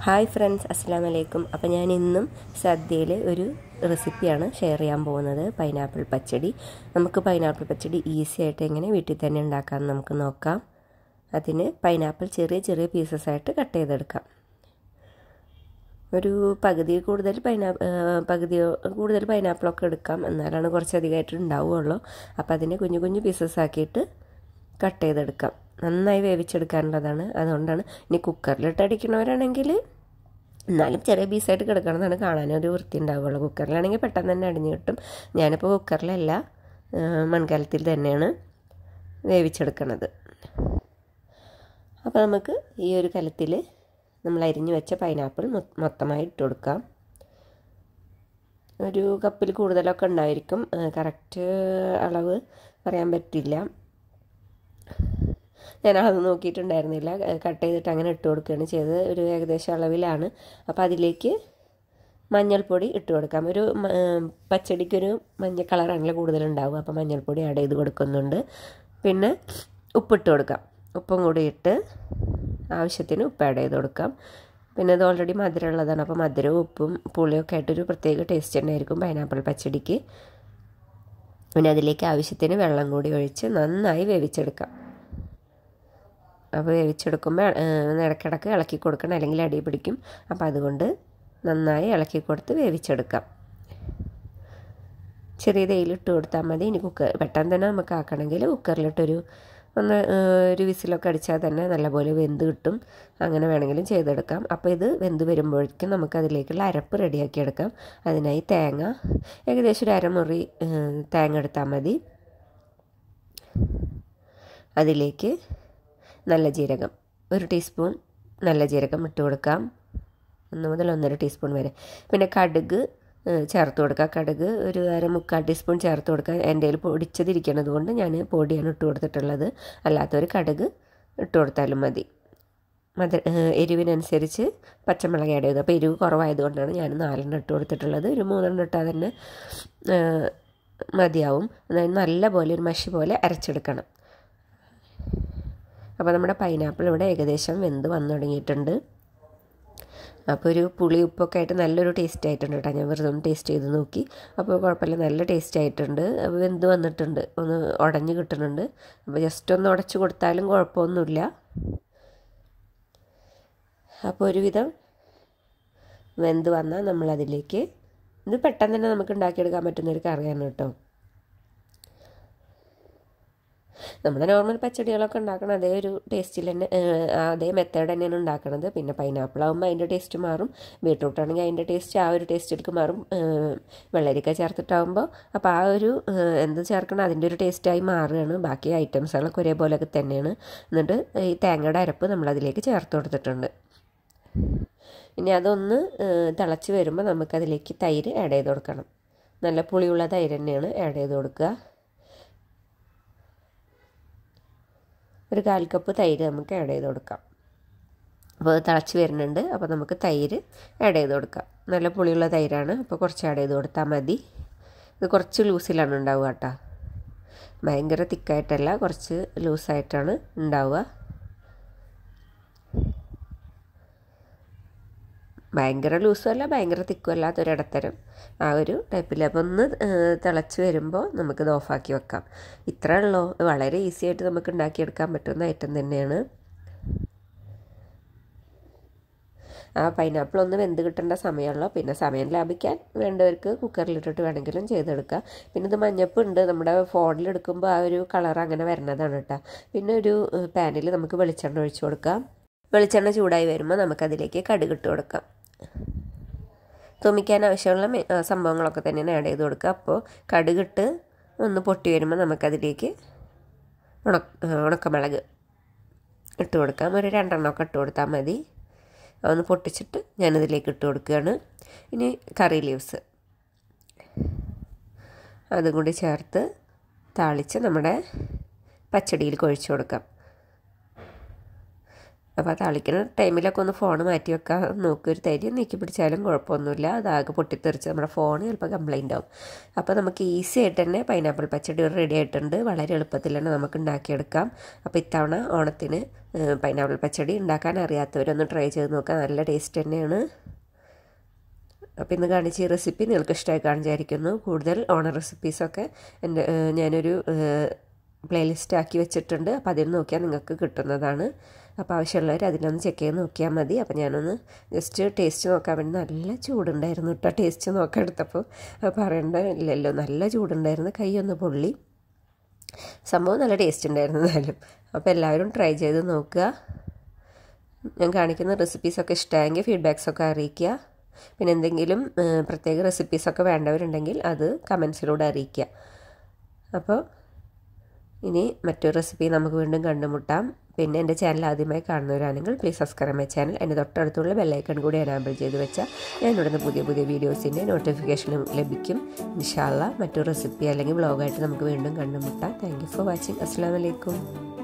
hi friends അസ്സാം വലൈക്കും അപ്പോൾ ഞാൻ ഇന്നും സദ്യയിൽ ഒരു റെസിപ്പിയാണ് ഷെയർ ചെയ്യാൻ പോകുന്നത് പൈനാപ്പിൾ പച്ചടി നമുക്ക് പൈനാപ്പിൾ പച്ചടി ഈസി ആയിട്ട് എങ്ങനെ വീട്ടിൽ തന്നെ ഉണ്ടാക്കാമെന്ന് നമുക്ക് നോക്കാം അതിന് പൈനാപ്പിൾ ചെറിയ ചെറിയ പീസസ് ആയിട്ട് കട്ട് ചെയ്തെടുക്കാം ഒരു പകുതി കൂടുതൽ പൈനാ പകുതിയോ കൂടുതൽ പൈനാപ്പിളൊക്കെ എടുക്കാം എന്നാലാണ് കുറച്ചധികമായിട്ട് ഉണ്ടാവുകയുള്ളൂ അപ്പോൾ അതിനെ കുഞ്ഞു കുഞ്ഞു പീസസ് ആക്കിയിട്ട് കട്ട് ചെയ്തെടുക്കാം നന്നായി വേവിച്ചെടുക്കാനുള്ളതാണ് അതുകൊണ്ടാണ് ഇനി കുക്കറിലിട്ട് അടിക്കണവരാണെങ്കിൽ എന്നാലും ചെറിയ പീസായിട്ട് കിടക്കണമെന്നാണ് കാണാനൊരു വൃത്തി ഉണ്ടാവുകയുള്ളൂ കുക്കറിലാണെങ്കിൽ പെട്ടെന്ന് തന്നെ അടിഞ്ഞു കിട്ടും ഞാനിപ്പോൾ കുക്കറിലല്ല മൺകലത്തിൽ തന്നെയാണ് വേവിച്ചെടുക്കണത് അപ്പോൾ നമുക്ക് ഈ ഒരു കലത്തിൽ നമ്മൾ അരിഞ്ഞു വെച്ച പൈനാപ്പിൾ മൊത്തമായി ഇട്ട് കൊടുക്കാം ഒരു കപ്പിൽ കൂടുതലൊക്കെ ഉണ്ടായിരിക്കും കറക്റ്റ് അളവ് പറയാൻ പറ്റില്ല ഞാൻ അത് നോക്കിയിട്ടുണ്ടായിരുന്നില്ല കട്ട് ചെയ്തിട്ട് അങ്ങനെ ഇട്ട് കൊടുക്കുകയാണ് ചെയ്തത് ഒരു ഏകദേശം അളവിലാണ് അപ്പോൾ അതിലേക്ക് മഞ്ഞൾപ്പൊടി ഇട്ട് കൊടുക്കാം ഒരു പച്ചടിക്കൊരു മഞ്ഞ കളറാണല്ലോ കൂടുതലുണ്ടാവും അപ്പോൾ മഞ്ഞൾപ്പൊടി ആഡ് ചെയ്ത് കൊടുക്കുന്നുണ്ട് പിന്നെ ഉപ്പിട്ട് കൊടുക്കാം ഉപ്പും കൂടി ഇട്ട് ആവശ്യത്തിന് ഉപ്പ് ആഡ് ചെയ്ത് കൊടുക്കാം പിന്നെ ഇത് ഓൾറെഡി മധുരം ഉള്ളതാണ് അപ്പോൾ മധുരവും ഉപ്പും പുളിയൊക്കെ ആയിട്ടൊരു പ്രത്യേക ടേസ്റ്റ് തന്നെയായിരിക്കും പൈനാപ്പിൾ പച്ചടിക്ക് പിന്നെ അതിലേക്ക് ആവശ്യത്തിന് വെള്ളം കൂടി ഒഴിച്ച് നന്നായി വേവിച്ചെടുക്കാം അപ്പോൾ വേവിച്ചെടുക്കുമ്പോൾ ഇടയ്ക്കിടയ്ക്ക് ഇളക്കി കൊടുക്കണം അല്ലെങ്കിൽ അടി പിടിക്കും അപ്പോൾ അതുകൊണ്ട് നന്നായി ഇളക്കി കൊടുത്ത് വേവിച്ചെടുക്കാം ചെറിയ തേയിലിട്ട് കൊടുത്താൽ മതി ഇനി കുക്കർ പെട്ടെന്ന് തന്നെ നമുക്ക് ആക്കണമെങ്കിൽ കുക്കറിലിട്ടൊരു ഒന്ന് ഒരു വിസിലൊക്കെ അടിച്ചാൽ തന്നെ നല്ലപോലെ വെന്ത് കിട്ടും അങ്ങനെ വേണമെങ്കിലും ചെയ്തെടുക്കാം അപ്പോൾ ഇത് വെന്ത് വരുമ്പോഴേക്കും നമുക്ക് അതിലേക്കുള്ള അരപ്പ് റെഡിയാക്കി എടുക്കാം അതിനായി തേങ്ങ ഏകദേശം ഒരു അരമുറി തേങ്ങ എടുത്താൽ മതി അതിലേക്ക് നല്ല ജീരകം ഒരു ടീസ്പൂൺ നല്ല ജീരകം ഇട്ട് കൊടുക്കാം ഒന്ന് മുതൽ ഒന്നര ടീസ്പൂൺ വരെ പിന്നെ കടുക് ചേർത്ത് കൊടുക്കുക കടുക് ഒരു അര മുക്കാൽ ടീസ്പൂൺ ചേർത്ത് കൊടുക്കുക എൻ്റെ കയ്യിൽ പൊടിച്ചതിരിക്കണത് കൊണ്ട് ഞാൻ പൊടിയാണ് ഇട്ട് കൊടുത്തിട്ടുള്ളത് അല്ലാത്തൊരു കടുക് ഇട്ട് കൊടുത്താലും മതി മധുര എരിവിനനുസരിച്ച് പച്ചമുളക് ആഡ് ചെയ്തു അപ്പോൾ എരിവ് കുറവായതുകൊണ്ടാണ് ഞാൻ നാലെണ്ണം ഇട്ട് കൊടുത്തിട്ടുള്ളത് ഒരു മൂന്നെണ്ണം ഇട്ടാൽ തന്നെ മതിയാവും അതായത് നല്ല പോലെ ഒരു മഷി പോലെ അരച്ചെടുക്കണം അപ്പോൾ നമ്മുടെ പൈനാപ്പിൾ ഇവിടെ ഏകദേശം വെന്ത് വന്നു തുടങ്ങിയിട്ടുണ്ട് അപ്പോൾ ഒരു പുളി ഉപ്പൊക്കെ ആയിട്ട് നല്ലൊരു ടേസ്റ്റ് ആയിട്ടുണ്ട് കേട്ടോ ഞാൻ വെറുതെ ഒന്ന് ടേസ്റ്റ് ചെയ്ത് നോക്കി അപ്പോൾ കുഴപ്പമില്ല നല്ല ടേസ്റ്റ് ആയിട്ടുണ്ട് അപ്പോൾ വെന്ത് വന്നിട്ടുണ്ട് ഒന്ന് ഉടഞ്ഞ് കിട്ടുന്നുണ്ട് അപ്പോൾ ജസ്റ്റ് ഒന്ന് ഉടച്ച് കൊടുത്താലും കുഴപ്പമൊന്നുമില്ല അപ്പോൾ ഒരുവിധം വെന്ത് വന്നാൽ നമ്മളതിലേക്ക് ഇത് പെട്ടെന്ന് തന്നെ നമുക്ക് ഉണ്ടാക്കിയെടുക്കാൻ പറ്റുന്നൊരു കറിയാണ് കേട്ടോ നമ്മുടെ നോർമൽ പച്ചടികളൊക്കെ ഉണ്ടാക്കണം അതേ ഒരു ടേസ്റ്റിൽ തന്നെ അതേ മെത്തേഡ് തന്നെയാണ് ഉണ്ടാക്കണത് പിന്നെ പൈനാപ്പിൾ ആകുമ്പോൾ അതിൻ്റെ ടേസ്റ്റ് മാറും ബീട്രൂട്ട് ആണെങ്കിൽ അതിൻ്റെ ടേസ്റ്റ് ആ ഒരു ടേസ്റ്റിലേക്ക് മാറും വെള്ളരിക്ക ചേർത്തിട്ടാകുമ്പോൾ അപ്പോൾ ആ ഒരു എന്ത് ചേർക്കണം അതിൻ്റെ ഒരു ടേസ്റ്റായി മാറുകയാണ് ബാക്കി ഐറ്റംസുകളൊക്കെ ഒരേപോലെയൊക്കെ തന്നെയാണ് എന്നിട്ട് ഈ തേങ്ങയുടെ അരപ്പ് നമ്മളതിലേക്ക് ചേർത്ത് കൊടുത്തിട്ടുണ്ട് ഇനി അതൊന്ന് തിളച്ച് വരുമ്പോൾ നമുക്കതിലേക്ക് തൈര് ആഡ് ചെയ്ത് കൊടുക്കണം നല്ല പുളിയുള്ള തൈര് തന്നെയാണ് ആഡ് ചെയ്ത് കൊടുക്കുക ഒരു കാൽ കപ്പ് തൈര് നമുക്ക് ആഡ് ചെയ്ത് കൊടുക്കാം അപ്പോൾ തിളച്ച് വരുന്നുണ്ട് അപ്പോൾ നമുക്ക് തൈര് ആഡ് ചെയ്ത് കൊടുക്കാം നല്ല പുളിയുള്ള തൈരാണ് അപ്പോൾ കുറച്ച് ആഡ് ചെയ്ത് കൊടുത്താൽ മതി ഇത് കുറച്ച് ലൂസിലാണ് ഉണ്ടാവുക കേട്ടോ ഭയങ്കര തിക്കായിട്ടല്ല കുറച്ച് ലൂസായിട്ടാണ് ഉണ്ടാവുക ഭയങ്കര ലൂസും അല്ല ഭയങ്കര തിക്കും അല്ലാത്തൊരിടത്തരം ആ ഒരു ടൈപ്പിൽ അപ്പോൾ ഒന്ന് തിളച്ച് വരുമ്പോൾ നമുക്കിത് ഓഫാക്കി വെക്കാം ഇത്ര ഉള്ളൂ വളരെ ഈസി ആയിട്ട് നമുക്ക് ഉണ്ടാക്കിയെടുക്കാൻ പറ്റുന്ന ഐറ്റം തന്നെയാണ് ആ പൈനാപ്പിൾ ഒന്ന് വെന്ത് കിട്ടേണ്ട സമയമുള്ളൂ പിന്നെ സമയം ലാഭിക്കാൻ വേണ്ടവർക്ക് കുക്കറിലിട്ടിട്ട് വേണമെങ്കിലും ചെയ്തെടുക്കാം പിന്നെ ഇത് മഞ്ഞപ്പുണ്ട് നമ്മുടെ ഫോണിലെടുക്കുമ്പോൾ ആ ഒരു കളർ അങ്ങനെ വരുന്നതാണ് കേട്ടോ പിന്നെ ഒരു പാനിൽ നമുക്ക് വെളിച്ചെണ്ണ ഒഴിച്ചു കൊടുക്കാം വെളിച്ചെണ്ണ ചൂടായി വരുമ്പോൾ നമുക്കതിലേക്ക് കടുകിട്ട് കൊടുക്കാം തുമിക്കാൻ ആവശ്യമുള്ള സംഭവങ്ങളൊക്കെ തന്നെയാണ് ആഡ് ചെയ്ത് കൊടുക്കുക അപ്പോൾ കടുകിട്ട് ഒന്ന് പൊട്ടി വരുമ്പോൾ നമുക്കതിലേക്ക് ഉണക്ക ഉണക്കമുളക് ഇട്ട് കൊടുക്കാം ഒരു രണ്ടെണ്ണമൊക്കെ ഇട്ട് കൊടുത്താൽ മതി ഒന്ന് പൊട്ടിച്ചിട്ട് ഞാനതിലേക്ക് ഇട്ട് കൊടുക്കുകയാണ് ഇനി കറി ലീവ്സ് അതും കൂടി ചേർത്ത് താളിച്ച് നമ്മുടെ പച്ചടിയിൽ കൊഴിച്ചു കൊടുക്കാം അപ്പോൾ ആ താളിക്കുന്ന ടൈമിലൊക്കെ ഒന്ന് ഫോൺ മാറ്റി വെക്കാൻ നോക്കി ഒരു തരി നീക്കി പിടിച്ചാലും കുഴപ്പമൊന്നുമില്ല അതാകെ പൊട്ടിത്തെറിച്ച് നമ്മുടെ ഫോൺ ചിലപ്പോൾ കംപ്ലൈൻ്റ് ആവും അപ്പോൾ നമുക്ക് ഈസി ആയിട്ട് തന്നെ പൈനാപ്പിൾ പച്ചടി റെഡി ആയിട്ടുണ്ട് വളരെ എളുപ്പത്തിൽ തന്നെ നമുക്ക് ഉണ്ടാക്കിയെടുക്കാം അപ്പോൾ ഇത്തവണ ഓണത്തിന് പൈനാപ്പിൾ പച്ചടി ഉണ്ടാക്കാൻ അറിയാത്തവരൊന്ന് ട്രൈ ചെയ്ത് നോക്കാം നല്ല ടേസ്റ്റ് തന്നെയാണ് അപ്പോൾ ഇന്ന് കാണിച്ച ഈ റെസിപ്പി നിങ്ങൾക്ക് ഇഷ്ടമായി കാണിച്ചായിരിക്കുന്നു കൂടുതൽ ഓണ റെസിപ്പീസൊക്കെ എൻ്റെ ഞാനൊരു പ്ലേലിസ്റ്റ് ആക്കി വെച്ചിട്ടുണ്ട് അപ്പോൾ അതിൽ നോക്കിയാൽ നിങ്ങൾക്ക് കിട്ടുന്നതാണ് അപ്പോൾ ആവശ്യമുള്ളവർ അതിനൊന്ന് ചെക്ക് ചെയ്ത് നോക്കിയാൽ മതി അപ്പോൾ ഞാനൊന്ന് ജസ്റ്റ് ടേസ്റ്റ് നോക്കാൻ വേണ്ടി നല്ല ചൂടുണ്ടായിരുന്നു കേട്ടോ ടേസ്റ്റ് നോക്കാൻ എടുത്തപ്പോൾ പറയണ്ട ഇല്ലല്ലോ നല്ല ചൂടുണ്ടായിരുന്നു കൈയൊന്ന് പൊള്ളി സംഭവം നല്ല ടേസ്റ്റ് ഉണ്ടായിരുന്നു എന്നാലും അപ്പോൾ എല്ലാവരും ട്രൈ ചെയ്ത് നോക്കുക ഞാൻ കാണിക്കുന്ന റെസിപ്പീസൊക്കെ ഇഷ്ടമായെങ്കിൽ ഫീഡ്ബാക്സൊക്കെ അറിയിക്കുക പിന്നെ എന്തെങ്കിലും പ്രത്യേക റെസിപ്പീസൊക്കെ വേണ്ടവരുണ്ടെങ്കിൽ അത് കമൻസിലൂടെ അറിയിക്കുക അപ്പോൾ ഇനി മറ്റൊരു റെസിപ്പി നമുക്ക് വീണ്ടും കണ്ടുമുട്ടാം പിന്നെ എൻ്റെ ചാനൽ ആദ്യമായി കാണുന്നവരാണെങ്കിൽ പ്ലീസ് സബ്സ്ക്രൈബ് മൈ ചാനൽ എൻ്റെ തൊട്ടടുത്തുള്ള ബെല്ലൈക്കൺ കൂടി എനാബിൾ ചെയ്ത് വെച്ചാൽ ഞാൻ ഇവിടുന്ന് പുതിയ പുതിയ വീഡിയോസിൻ്റെ നോട്ടിഫിക്കേഷൻ ലഭിക്കും ഇൻഷാല്ല മറ്റൊരു റെസിപ്പി അല്ലെങ്കിൽ വ്ളോഗായിട്ട് നമുക്ക് വീണ്ടും കണ്ടുമുട്ടാം താങ്ക് യു ഫോർ വാച്ചിങ് അസ്സാം വലൈക്കും